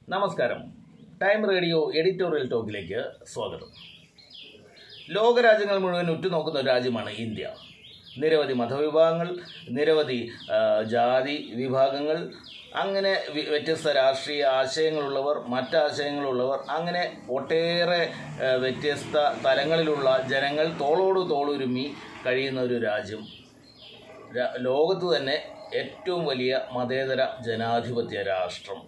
നമസ്കാരം time radio editorial ടോക്കിലേക്ക് സ്വാഗതം ലോകരാജ്യങ്ങൾ മുഴുവൻ ഉറ്റുനോക്കുന്ന ഒരു രാജ്യമാണ് ഇന്ത്യ നിരവധി മതവിഭാഗങ്ങൾ നിരവധി ആ, ജാതി വിഭാഗങ്ങൾ അങ്ങനെ വി- വ്യത്യസ്ത രാഷ്ട്രീയ ആശയങ്ങളുള്ളവർ മറ്റാശയങ്ങളുള്ളവർ അങ്ങനെ ഒട്ടേറെ ആ, വ്യത്യസ്ത തലങ്ങളിലുള്ള ജനങ്ങൾ തോളോട് തോളുരുമ്മി കഴിയുന്ന ഒരു രാജ്യം രാ- ലോകത്ത് തന്നെ ഏറ്റവും വലിയ മതേതര ജനാധിപത്യ രാഷ്ട്രം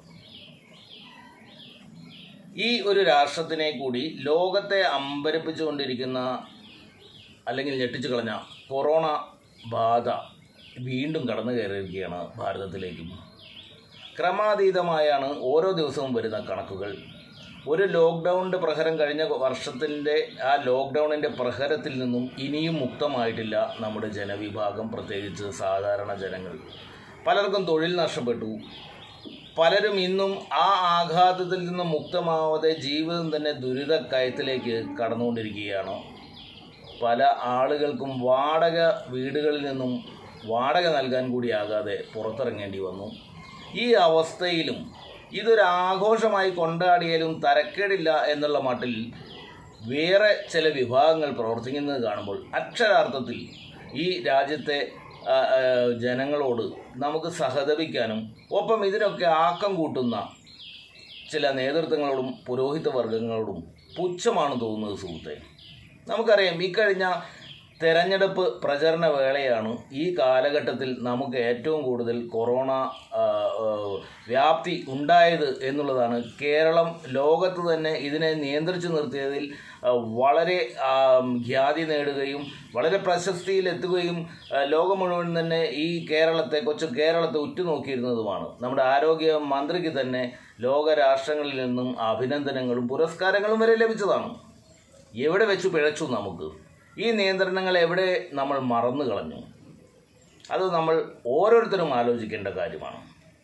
ഈ ഒരു രാഷ്ട്രത്തിനെ കൂടി ലോകത്തെ അമ്പരപ്പിച്ചുകൊണ്ടിരിക്കുന്ന അല്ലെങ്കിൽ ഞെട്ടിച്ചു കളഞ്ഞ കൊറോണ ബാധ വീണ്ടും കടന്നു കയറിയിരിക്കുകയാണ് ഭാരതത്തിലേക്കും ക്രമാതീതമായാണ് ഓരോ ദിവസവും വരുന്ന കണക്കുകൾ ഒരു ലോക്ക്ഡൗണിൻ്റെ പ്രഹരം കഴിഞ്ഞ വർഷത്തിൻ്റെ ആ ലോക്ക്ഡൗണിൻ്റെ പ്രഹരത്തിൽ നിന്നും ഇനിയും മുക്തമായിട്ടില്ല നമ്മുടെ ജനവിഭാഗം പ്രത്യേകിച്ച് സാധാരണ ജനങ്ങൾ പലർക്കും തൊഴിൽ നഷ്ടപ്പെട്ടു പലരും ഇന്നും ആ ആഘാതത്തിൽ നിന്ന് മുക്തമാവാതെ ജീവിതം തന്നെ ദുരിതക്കയത്തിലേക്ക് കടന്നുകൊണ്ടിരിക്കുകയാണ് പല ആളുകൾക്കും വാടക വീടുകളിൽ നിന്നും വാടക നൽകാൻ കൂടിയാകാതെ പുറത്തിറങ്ങേണ്ടി വന്നു ഈ അവസ്ഥയിലും ഇതൊരു ആഘോഷമായി കൊണ്ടാടിയാലും തരക്കേടില്ല എന്നുള്ള മട്ടിൽ വേറെ ചില വിഭാഗങ്ങൾ പ്രവർത്തിക്കുന്നത് കാണുമ്പോൾ അക്ഷരാർത്ഥത്തിൽ ഈ രാജ്യത്തെ ആ, ആ, ജനങ്ങളോട് നമുക്ക് സഹതപിക്കാനും ഒപ്പം ഇതിനൊക്കെ ആക്കം കൂട്ടുന്ന ചില നേതൃത്വങ്ങളോടും പുരോഹിത വർഗങ്ങളോടും പുച്ഛമാണ് തോന്നുന്നത് സുഹൃത്തെ നമുക്കറിയാം ഇക്കഴിഞ്ഞ തെരഞ്ഞെടുപ്പ് പ്രചരണ വേളയാണ് ഈ കാലഘട്ടത്തിൽ നമുക്ക് ഏറ്റവും കൂടുതൽ കൊറോണ ആ, ആ, വ്യാപ്തി ഉണ്ടായത് എന്നുള്ളതാണ് കേരളം ലോകത്ത് തന്നെ ഇതിനെ നിയന്ത്രിച്ചു നിർത്തിയതിൽ ആ, വളരെ ആ, ഖ്യാതി നേടുകയും വളരെ പ്രശസ്തിയിലെത്തുകയും ആ, ലോകം മുഴുവൻ തന്നെ ഈ കേരളത്തെ കൊച്ചു കേരളത്തെ ഉറ്റുനോക്കിയിരുന്നതുമാണ് നമ്മുടെ ആരോഗ്യ മന്ത്രിക്ക് തന്നെ ലോക രാഷ്ട്രങ്ങളിൽ നിന്നും അഭിനന്ദനങ്ങളും പുരസ്കാരങ്ങളും വരെ ലഭിച്ചതാണ് എവിടെ വെച്ച് പിഴച്ചു നമുക്ക് ഈ നിയന്ത്രണങ്ങൾ എവിടെ നമ്മൾ മറന്നു കളഞ്ഞു അത് നമ്മൾ ഓരോരുത്തരും ആലോചിക്കേണ്ട കാര്യമാണ്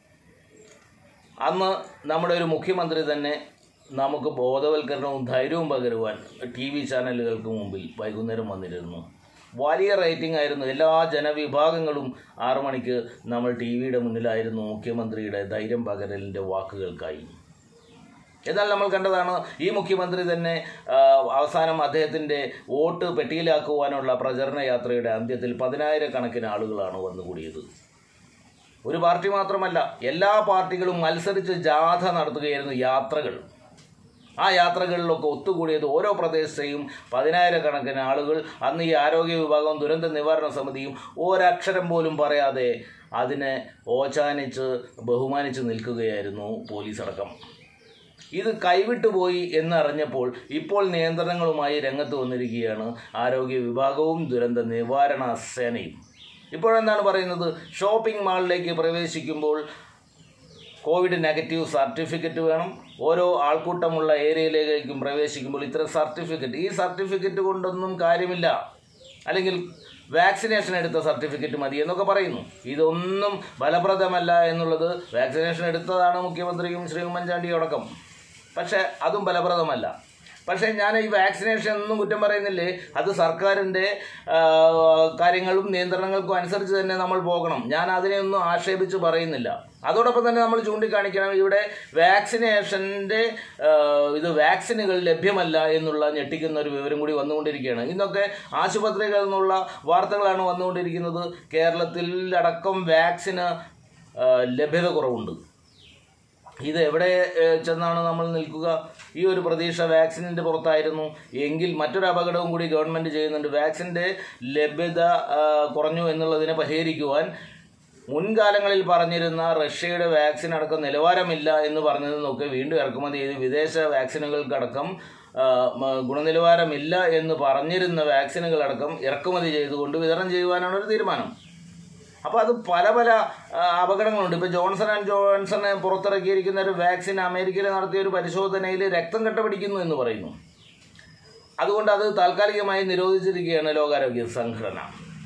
അന്ന് നമ്മുടെ ഒരു മുഖ്യമന്ത്രി തന്നെ നമുക്ക് ബോധവൽക്കരണവും ധൈര്യവും പകരുവാൻ ടി വി ചാനലുകൾക്ക് മുമ്പിൽ വൈകുന്നേരം വന്നിരുന്നു വലിയ റേറ്റിംഗ് ആയിരുന്നു എല്ലാ ജനവിഭാഗങ്ങളും ആറു മണിക്ക് നമ്മൾ ടി വിയുടെ മുന്നിലായിരുന്നു മുഖ്യമന്ത്രിയുടെ ധൈര്യം പകരലിൻ്റെ വാക്കുകൾക്കായി എന്നാൽ നമ്മൾ കണ്ടതാണ് ഈ മുഖ്യമന്ത്രി തന്നെ ആ, അവസാനം അദ്ദേഹത്തിൻ്റെ വോട്ട് പെട്ടിയിലാക്കുവാനുള്ള പ്രചരണ യാത്രയുടെ അന്ത്യത്തിൽ പതിനായിരക്കണക്കിന് ആളുകളാണ് വന്നുകൂടിയത് ഒരു പാർട്ടി മാത്രമല്ല എല്ലാ പാർട്ടികളും മത്സരിച്ച് ജാഥ നടത്തുകയായിരുന്നു യാത്രകൾ ആ യാത്രകളിലൊക്കെ ഒത്തുകൂടിയത് ഓരോ പ്രദേശത്തെയും പതിനായിരക്കണക്കിന് ആളുകൾ അന്ന് ഈ ആരോഗ്യ വിഭാഗവും ദുരന്ത നിവാരണ സമിതിയും ഒരക്ഷരം പോലും പറയാതെ അതിനെ ഓച്ചാനിച്ച് ബഹുമാനിച്ച് നിൽക്കുകയായിരുന്നു പോലീസ് അടക്കം ഇത് കൈവിട്ടു പോയി എന്നറിഞ്ഞപ്പോൾ ഇപ്പോൾ നിയന്ത്രണങ്ങളുമായി രംഗത്ത് വന്നിരിക്കുകയാണ് ആരോഗ്യ വിഭാഗവും ദുരന്ത നിവാരണ സേനയും ഇപ്പോഴെന്താണ് പറയുന്നത് ഷോപ്പിംഗ് മാളിലേക്ക് പ്രവേശിക്കുമ്പോൾ കോവിഡ് നെഗറ്റീവ് സർട്ടിഫിക്കറ്റ് വേണം ഓരോ ആൾക്കൂട്ടമുള്ള ഏരിയയിലേക്കും പ്രവേശിക്കുമ്പോൾ ഇത്ര സർട്ടിഫിക്കറ്റ് ഈ സർട്ടിഫിക്കറ്റ് കൊണ്ടൊന്നും കാര്യമില്ല അല്ലെങ്കിൽ വാക്സിനേഷൻ എടുത്ത സർട്ടിഫിക്കറ്റ് മതി എന്നൊക്കെ പറയുന്നു ഇതൊന്നും ഫലപ്രദമല്ല എന്നുള്ളത് വാക്സിനേഷൻ എടുത്തതാണ് മുഖ്യമന്ത്രിയും ശ്രീ ഉമ്മൻചാണ്ടിയും അടക്കം പക്ഷേ അതും ഫലപ്രദമല്ല പക്ഷേ ഞാൻ ഈ വാക്സിനേഷൻ ഒന്നും കുറ്റം പറയുന്നില്ലേ അത് സർക്കാരിൻ്റെ ആ, കാര്യങ്ങളും നിയന്ത്രണങ്ങൾക്കും അനുസരിച്ച് തന്നെ നമ്മൾ പോകണം ഞാൻ അതിനെയൊന്നും ആക്ഷേപിച്ച് പറയുന്നില്ല അതോടൊപ്പം തന്നെ നമ്മൾ ചൂണ്ടിക്കാണിക്കണം ഇവിടെ വാക്സിനേഷൻ്റെ ആ, ഇത് വാക്സിനുകൾ ലഭ്യമല്ല എന്നുള്ള ഞെട്ടിക്കുന്ന ഒരു വിവരം കൂടി വന്നുകൊണ്ടിരിക്കുകയാണ് ഇന്നൊക്കെ ആശുപത്രികളിൽ നിന്നുള്ള വാർത്തകളാണ് വന്നുകൊണ്ടിരിക്കുന്നത് കേരളത്തിൽ അടക്കം വാക്സിന് ആ, ലഭ്യത കുറവുണ്ട് ഇത് എവിടെ ഏഹ്, ചെന്നാണ് നമ്മൾ നിൽക്കുക ഈ ഒരു പ്രതീക്ഷ വാക്സിനിൻ്റെ പുറത്തായിരുന്നു എങ്കിൽ മറ്റൊരു അപകടവും കൂടി ഗവൺമെൻറ് ചെയ്യുന്നുണ്ട് വാക്സിൻ്റെ ലഭ്യത ആ, കുറഞ്ഞു എന്നുള്ളതിനെ പരിഹരിക്കുവാൻ മുൻകാലങ്ങളിൽ പറഞ്ഞിരുന്ന റഷ്യയുടെ വാക്സിൻ അടക്കം നിലവാരമില്ല എന്ന് പറഞ്ഞതിൽ നിന്നൊക്കെ വീണ്ടും ഇറക്കുമതി ചെയ്ത് വിദേശ വാക്സിനുകൾക്കടക്കം ആ, മ- ഗുണനിലവാരമില്ല എന്ന് പറഞ്ഞിരുന്ന വാക്സിനുകളടക്കം ഇറക്കുമതി ചെയ്തുകൊണ്ട് വിതരണം ചെയ്യുവാനാണ് ഒരു തീരുമാനം അപ്പോൾ അത് പല പല ആ, അപകടങ്ങളുണ്ട് ഇപ്പോൾ ജോൺസൺ ആൻഡ് ജോൺസൺ പുറത്തിറക്കിയിരിക്കുന്ന ഒരു വാക്സിൻ അമേരിക്കയിൽ നടത്തിയ ഒരു പരിശോധനയിൽ രക്തം കട്ടപിടിക്കുന്നു എന്ന് പറയുന്നു അതുകൊണ്ട് അത് താൽക്കാലികമായി നിരോധിച്ചിരിക്കുകയാണ് ലോകാരോഗ്യ സംഘടന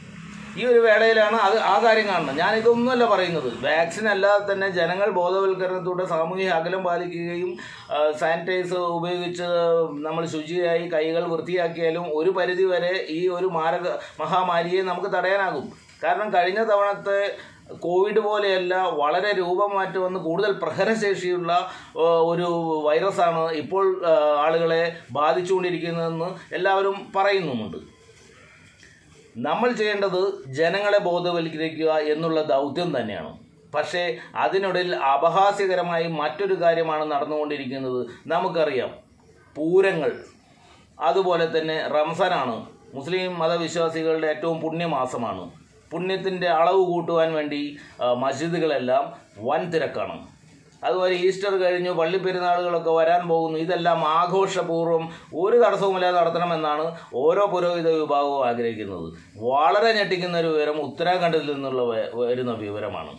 ഈ ഒരു വേളയിലാണ് അത് ആ കാര്യം കാണുന്നത് ഞാൻ ഇതൊന്നുമല്ല പറയുന്നത് വാക്സിൻ അല്ലാതെ തന്നെ ജനങ്ങൾ ബോധവൽക്കരണത്തോടെ സാമൂഹിക അകലം പാലിക്കുകയും സാനിറ്റൈസർ ഉപയോഗിച്ച് നമ്മൾ ശുചിയായി കൈകൾ വൃത്തിയാക്കിയാലും ഒരു പരിധി വരെ ഈ ഒരു മാരക മഹാമാരിയെ നമുക്ക് തടയാനാകും കാരണം കഴിഞ്ഞ തവണത്തെ കോവിഡ് പോലെയല്ല വളരെ രൂപമാറ്റം വന്ന് കൂടുതൽ പ്രഹരശേഷിയുള്ള ആ, ഒരു വൈറസാണ് ഇപ്പോൾ ആ, ആളുകളെ ബാധിച്ചുകൊണ്ടിരിക്കുന്നതെന്ന് എല്ലാവരും പറയുന്നുമുണ്ട് നമ്മൾ ചെയ്യേണ്ടത് ജനങ്ങളെ ബോധവൽക്കരിക്കുക എന്നുള്ള ദൗത്യം തന്നെയാണ് പക്ഷേ അതിനിടയിൽ അപഹാസ്യകരമായി മറ്റൊരു കാര്യമാണ് നടന്നുകൊണ്ടിരിക്കുന്നത് നമുക്കറിയാം പൂരങ്ങൾ അതുപോലെ തന്നെ റംസാനാണ് മുസ്ലിം മതവിശ്വാസികളുടെ ഏറ്റവും പുണ്യമാസമാണ് പുണ്യത്തിൻ്റെ അളവ് കൂട്ടുവാൻ വേണ്ടി ആ, മസ്ജിദുകളെല്ലാം വൻ തിരക്കാണ് അതുപോലെ ഈസ്റ്റർ കഴിഞ്ഞു പള്ളിപ്പെരുന്നാളുകളൊക്കെ വരാൻ പോകുന്നു ഇതെല്ലാം ആഘോഷപൂർവ്വം ഒരു തടസ്സവുമില്ലാതെ നടത്തണമെന്നാണ് ഓരോ പുരോഹിത വിഭാഗവും ആഗ്രഹിക്കുന്നത് വളരെ ഞെട്ടിക്കുന്ന ഒരു വിവരം ഉത്തരാഖണ്ഡിൽ നിന്നുള്ള വ- വരുന്ന വിവരമാണ്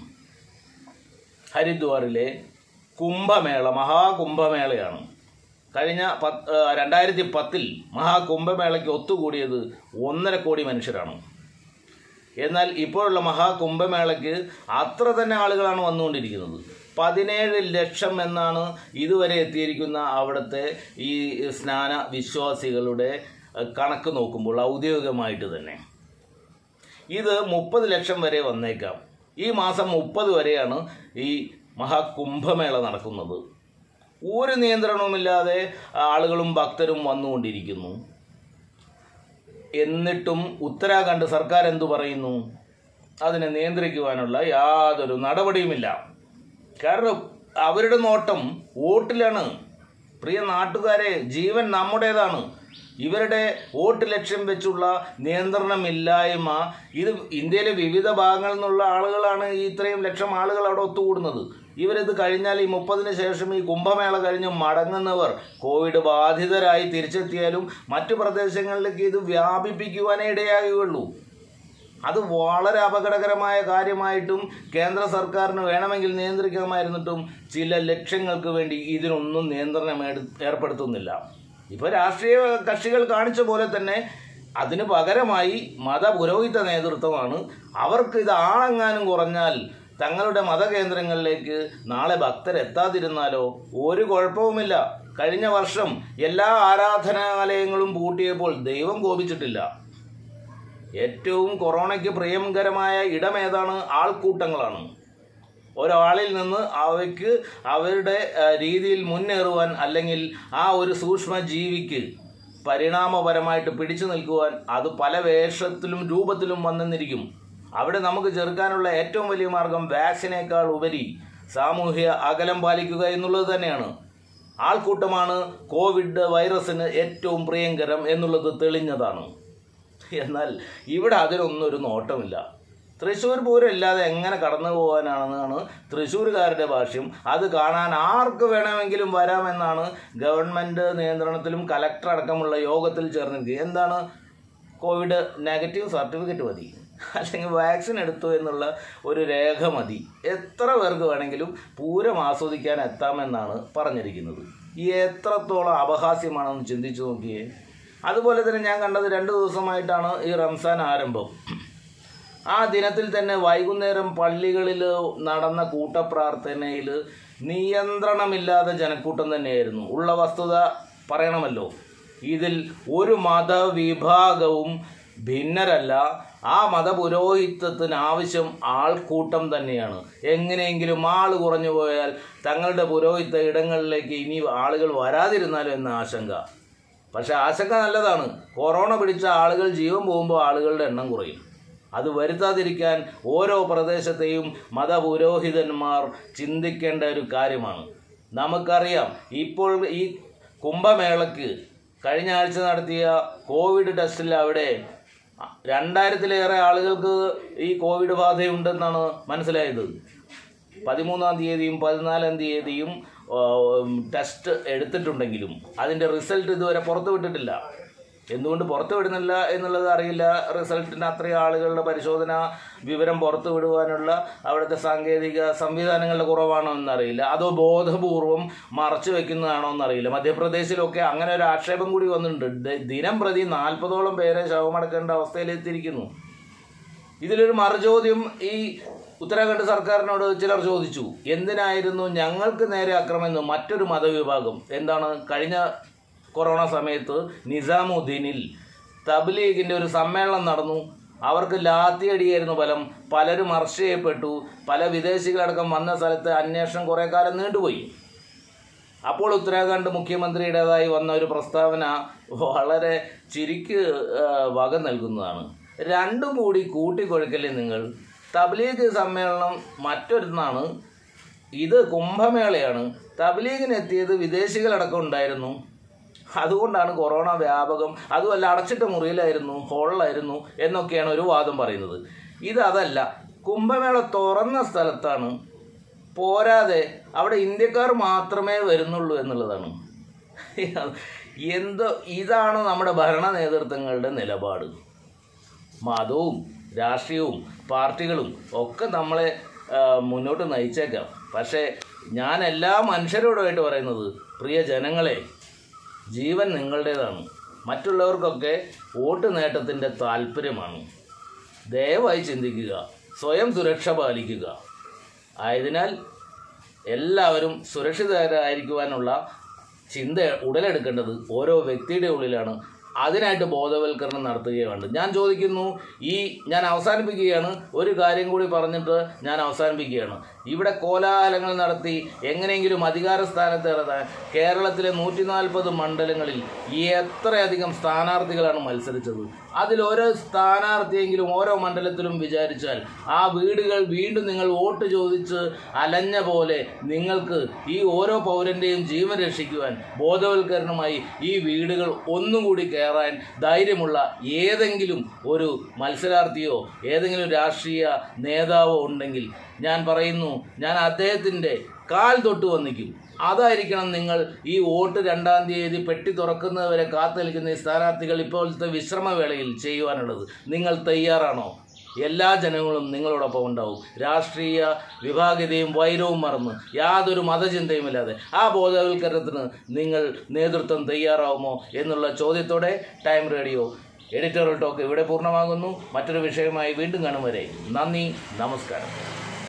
ഹരിദ്വാറിലെ കുംഭമേള മഹാകുംഭമേളയാണ് കഴിഞ്ഞ പത്ത് രണ്ടായിരത്തി പത്തിൽ മഹാകുംഭമേളയ്ക്ക് ഒത്തുകൂടിയത് ഒന്നര കോടി മനുഷ്യരാണ് എന്നാൽ ഇപ്പോഴുള്ള മഹാകുംഭമേളയ്ക്ക് അത്ര തന്നെ ആളുകളാണ് വന്നുകൊണ്ടിരിക്കുന്നത് പതിനേഴ് ലക്ഷം എന്നാണ് ഇതുവരെ എത്തിയിരിക്കുന്ന അവിടുത്തെ ഈ സ്നാന വിശ്വാസികളുടെ അഹ്, കണക്ക് നോക്കുമ്പോൾ ഔദ്യോഗികമായിട്ട് തന്നെ ഇത് മുപ്പത് ലക്ഷം വരെ വന്നേക്കാം ഈ മാസം മുപ്പത് വരെയാണ് ഈ മഹാകുംഭമേള നടക്കുന്നത് ഒരു നിയന്ത്രണവുമില്ലാതെ ആളുകളും ഭക്തരും വന്നുകൊണ്ടിരിക്കുന്നു എന്നിട്ടും ഉത്തരാഖണ്ഡ് സർക്കാർ എന്തു പറയുന്നു അതിനെ നിയന്ത്രിക്കുവാനുള്ള യാതൊരു നടപടിയുമില്ല കാരണം അവരുടെ നോട്ടം വോട്ടിലാണ് പ്രിയ നാട്ടുകാരെ ജീവൻ നമ്മുടേതാണ് ഇവരുടെ വോട്ട് ലക്ഷ്യം വെച്ചുള്ള നിയന്ത്രണമില്ലായ്മ ഇത് ഇന്ത്യയിലെ വിവിധ ഭാഗങ്ങളിൽ നിന്നുള്ള ആളുകളാണ് ഈ ഇത്രയും ലക്ഷം ആളുകൾ അവിടെ ഒത്തുകൂടുന്നത് ഇവരിത് കഴിഞ്ഞാൽ ഈ മുപ്പതിന് ശേഷം ഈ കുംഭമേള കഴിഞ്ഞ് മടങ്ങുന്നവർ കോവിഡ് ബാധിതരായി തിരിച്ചെത്തിയാലും മറ്റു പ്രദേശങ്ങളിലേക്ക് ഇത് വ്യാപിപ്പിക്കുവാനേ ഇടയാകുകയുള്ളൂ അത് വളരെ അപകടകരമായ കാര്യമായിട്ടും കേന്ദ്ര സർക്കാരിന് വേണമെങ്കിൽ നിയന്ത്രിക്കാമായിരുന്നിട്ടും ചില ലക്ഷ്യങ്ങൾക്ക് വേണ്ടി ഇതിനൊന്നും നിയന്ത്രണം ഏട്- ഏർപ്പെടുത്തുന്നില്ല ഇപ്പോൾ രാഷ്ട്രീയ കക്ഷികൾ കാണിച്ച പോലെ തന്നെ അതിന് പകരമായി മതപുരോഹിത നേതൃത്വമാണ് അവർക്ക് ഇത് ആളെങ്ങാനും കുറഞ്ഞാൽ തങ്ങളുടെ മതകേന്ദ്രങ്ങളിലേക്ക് നാളെ ഭക്തരെത്താതിരുന്നാലോ ഒരു കുഴപ്പവുമില്ല കഴിഞ്ഞ വർഷം എല്ലാ ആരാധനാലയങ്ങളും പൂട്ടിയപ്പോൾ ദൈവം കോപിച്ചിട്ടില്ല ഏറ്റവും കൊറോണയ്ക്ക് പ്രിയങ്കരമായ ഇടം ഏതാണ് ആൾക്കൂട്ടങ്ങളാണ് ഒരാളിൽ നിന്ന് അവയ്ക്ക് അവരുടെ ആ, രീതിയിൽ മുന്നേറുവാൻ അല്ലെങ്കിൽ ആ ഒരു സൂക്ഷ്മ ജീവിക്ക് പരിണാമപരമായിട്ട് പിടിച്ചു നിൽക്കുവാൻ അത് പല വേഷത്തിലും രൂപത്തിലും വന്നെന്നിരിക്കും അവിടെ നമുക്ക് ചെറുക്കാനുള്ള ഏറ്റവും വലിയ മാർഗം വാക്സിനേക്കാൾ ഉപരി സാമൂഹ്യ അകലം പാലിക്കുക എന്നുള്ളത് തന്നെയാണ് ആൾക്കൂട്ടമാണ് കോവിഡ് വൈറസിന് ഏറ്റവും പ്രിയങ്കരം എന്നുള്ളത് തെളിഞ്ഞതാണ് എന്നാൽ ഇവിടെ അതിനൊന്നും ഒരു നോട്ടമില്ല തൃശ്ശൂർ പൂരം ഇല്ലാതെ എങ്ങനെ കടന്നു പോകാനാണെന്നാണ് തൃശ്ശൂർകാരുടെ ഭാഷ്യം അത് കാണാൻ ആർക്ക് വേണമെങ്കിലും വരാമെന്നാണ് ഗവൺമെൻറ് നിയന്ത്രണത്തിലും കലക്ടർ അടക്കമുള്ള യോഗത്തിൽ ചേർന്നിരിക്കുക എന്താണ് കോവിഡ് നെഗറ്റീവ് സർട്ടിഫിക്കറ്റ് മതി അല്ലെങ്കിൽ വാക്സിൻ എടുത്തു എന്നുള്ള ഒരു രേഖ മതി എത്ര പേർക്ക് വേണമെങ്കിലും പൂരം ആസ്വദിക്കാൻ എത്താമെന്നാണ് പറഞ്ഞിരിക്കുന്നത് ഈ എത്രത്തോളം അപഹാസ്യമാണെന്ന് ചിന്തിച്ചു നോക്കിയേ അതുപോലെ തന്നെ ഞാൻ കണ്ടത് രണ്ട് ദിവസമായിട്ടാണ് ഈ റംസാൻ ആരംഭം ആ ദിനത്തിൽ തന്നെ വൈകുന്നേരം പള്ളികളിൽ നടന്ന കൂട്ടപ്രാർത്ഥനയിൽ നിയന്ത്രണമില്ലാതെ ജനക്കൂട്ടം തന്നെയായിരുന്നു ഉള്ള വസ്തുത പറയണമല്ലോ ഇതിൽ ഒരു മതവിഭാഗവും ഭിന്നരല്ല ആ മതപുരോഹിതത്തിന് ആവശ്യം ആൾക്കൂട്ടം തന്നെയാണ് എങ്ങനെയെങ്കിലും ആൾ കുറഞ്ഞു പോയാൽ തങ്ങളുടെ പുരോഹിത ഇടങ്ങളിലേക്ക് ഇനി ആളുകൾ വരാതിരുന്നാലും എന്ന ആശങ്ക പക്ഷെ ആശങ്ക നല്ലതാണ് കൊറോണ പിടിച്ച ആളുകൾ ജീവൻ പോകുമ്പോൾ ആളുകളുടെ എണ്ണം കുറയും അത് വരുത്താതിരിക്കാൻ ഓരോ പ്രദേശത്തെയും മതപുരോഹിതന്മാർ ചിന്തിക്കേണ്ട ഒരു കാര്യമാണ് നമുക്കറിയാം ഇപ്പോൾ ഈ കുംഭമേളയ്ക്ക് കഴിഞ്ഞ ആഴ്ച നടത്തിയ കോവിഡ് ടെസ്റ്റിൽ അവിടെ രണ്ടായിരത്തിലേറെ ആളുകൾക്ക് ഈ കോവിഡ് ബാധയുണ്ടെന്നാണ് മനസ്സിലായത് പതിമൂന്നാം തീയതിയും പതിനാലാം തീയതിയും ആ, ഉം, ടെസ്റ്റ് എടുത്തിട്ടുണ്ടെങ്കിലും അതിൻ്റെ റിസൾട്ട് ഇതുവരെ പുറത്തു വിട്ടിട്ടില്ല എന്തുകൊണ്ട് പുറത്തു വിടുന്നില്ല എന്നുള്ളത് അറിയില്ല റിസൾട്ടിന് അത്രയും ആളുകളുടെ പരിശോധന വിവരം പുറത്തു വിടുവാനുള്ള അവിടുത്തെ സാങ്കേതിക സംവിധാനങ്ങളുടെ കുറവാണോ എന്നറിയില്ല അതോ ബോധപൂർവം മറച്ചു വെക്കുന്നതാണോ എന്നറിയില്ല മധ്യപ്രദേശിലൊക്കെ അങ്ങനെ ഒരു ആക്ഷേപം കൂടി വന്നിട്ടുണ്ട് ദ- ദിനം പ്രതി നാൽപ്പതോളം പേരെ ശവമടക്കേണ്ട അവസ്ഥയിലെത്തിയിരിക്കുന്നു ഇതിലൊരു മറുചോദ്യം ഈ ഉത്തരാഖണ്ഡ് സർക്കാരിനോട് ചിലർ ചോദിച്ചു എന്തിനായിരുന്നു ഞങ്ങൾക്ക് നേരെ ആക്രമണം മറ്റൊരു മതവിഭാഗം എന്താണ് കഴിഞ്ഞ കൊറോണ സമയത്ത് നിസാമുദ്ദീനിൽ തബ്ലീഗിൻ്റെ ഒരു സമ്മേളനം നടന്നു അവർക്ക് ലാത്തിയടിയായിരുന്നു ഫലം പലരും അറസ്റ്റ് ചെയ്യപ്പെട്ടു പല വിദേശികളടക്കം വന്ന സ്ഥലത്ത് അന്വേഷണം കുറേ കാലം നീണ്ടുപോയി അപ്പോൾ ഉത്തരാഖണ്ഡ് മുഖ്യമന്ത്രിയുടേതായി വന്ന ഒരു പ്രസ്താവന വളരെ ചിരിക്ക് ആ, വക നൽകുന്നതാണ് രണ്ടും കൂടി കൂട്ടിക്കൊഴുക്കല്ലേ നിങ്ങൾ തബ്ലീഗ് സമ്മേളനം മറ്റൊരുന്നാണ് ഇത് കുംഭമേളയാണ് തബ്ലീഗിന് എത്തിയത് വിദേശികളടക്കം ഉണ്ടായിരുന്നു അതുകൊണ്ടാണ് കൊറോണ വ്യാപകം അതുമല്ല അടച്ചിട്ട മുറിയിലായിരുന്നു ഹോളിലായിരുന്നു എന്നൊക്കെയാണ് ഒരു വാദം പറയുന്നത് ഇത് അതല്ല കുംഭമേള തുറന്ന സ്ഥലത്താണ് പോരാതെ അവിടെ ഇന്ത്യക്കാർ മാത്രമേ വരുന്നുള്ളൂ എന്നുള്ളതാണ് എന്തോ ഇതാണ് നമ്മുടെ ഭരണ നേതൃത്വങ്ങളുടെ നിലപാട് മതവും രാഷ്ട്രീയവും പാർട്ടികളും ഒക്കെ നമ്മളെ ആ, മുന്നോട്ട് നയിച്ചേക്കാം പക്ഷേ ഞാൻ എല്ലാ മനുഷ്യരോടുമായിട്ട് പറയുന്നത് പ്രിയ ജനങ്ങളെ ജീവൻ നിങ്ങളുടേതാണ് മറ്റുള്ളവർക്കൊക്കെ വോട്ട് നേട്ടത്തിൻ്റെ താല്പര്യമാണ് ദയവായി ചിന്തിക്കുക സ്വയം സുരക്ഷ പാലിക്കുക ആയതിനാൽ എല്ലാവരും സുരക്ഷിതരായിരിക്കുവാനുള്ള ചിന്ത ഉടലെടുക്കേണ്ടത് ഓരോ വ്യക്തിയുടെ ഉള്ളിലാണ് അതിനായിട്ട് ബോധവൽക്കരണം നടത്തുകയാണ് ഞാൻ ചോദിക്കുന്നു ഈ ഞാൻ അവസാനിപ്പിക്കുകയാണ് ഒരു കാര്യം കൂടി പറഞ്ഞിട്ട് ഞാൻ അവസാനിപ്പിക്കുകയാണ് ഇവിടെ കോലാഹലങ്ങൾ നടത്തി എങ്ങനെയെങ്കിലും അധികാര സ്ഥാനത്ത് ഇറങ്ങാൻ കേരളത്തിലെ നൂറ്റി നാൽപ്പത് മണ്ഡലങ്ങളിൽ എത്രയധികം സ്ഥാനാർത്ഥികളാണ് മത്സരിച്ചത് അതിൽ ഓരോ സ്ഥാനാർത്ഥിയെങ്കിലും ഓരോ മണ്ഡലത്തിലും വിചാരിച്ചാൽ ആ വീടുകൾ വീണ്ടും നിങ്ങൾ വോട്ട് ചോദിച്ച് അലഞ്ഞ പോലെ നിങ്ങൾക്ക് ഈ ഓരോ പൗരൻ്റെയും ജീവൻ രക്ഷിക്കുവാൻ ബോധവൽക്കരണമായി ഈ വീടുകൾ ഒന്നും കൂടി കയറാൻ ധൈര്യമുള്ള ഏതെങ്കിലും ഒരു മത്സരാർത്ഥിയോ ഏതെങ്കിലും രാഷ്ട്രീയ നേതാവോ ഉണ്ടെങ്കിൽ ഞാൻ പറയുന്നു ഞാൻ അദ്ദേഹത്തിൻ്റെ കാൽ തൊട്ട് വന്നിക്കും അതായിരിക്കണം നിങ്ങൾ ഈ വോട്ട് രണ്ടാം തീയതി പെട്ടി തുറക്കുന്നതുവരെ കാത്തു നിൽക്കുന്ന ഈ സ്ഥാനാർത്ഥികൾ ഇപ്പോഴത്തെ വിശ്രമവേളയിൽ ചെയ്യുവാനുള്ളത് നിങ്ങൾ തയ്യാറാണോ എല്ലാ ജനങ്ങളും നിങ്ങളോടൊപ്പം ഉണ്ടാവും രാഷ്ട്രീയ വിഭാഗതയും വൈരവും മറന്ന് യാതൊരു മതചിന്തയുമില്ലാതെ ആ ബോധവൽക്കരണത്തിന് നിങ്ങൾ നേതൃത്വം തയ്യാറാവുമോ എന്നുള്ള ചോദ്യത്തോടെ ടൈം റേഡിയോ എഡിറ്റോറിയൽ ടോക്ക് ഇവിടെ പൂർണ്ണമാകുന്നു മറ്റൊരു വിഷയമായി വീണ്ടും കാണും വരെ നന്ദി നമസ്കാരം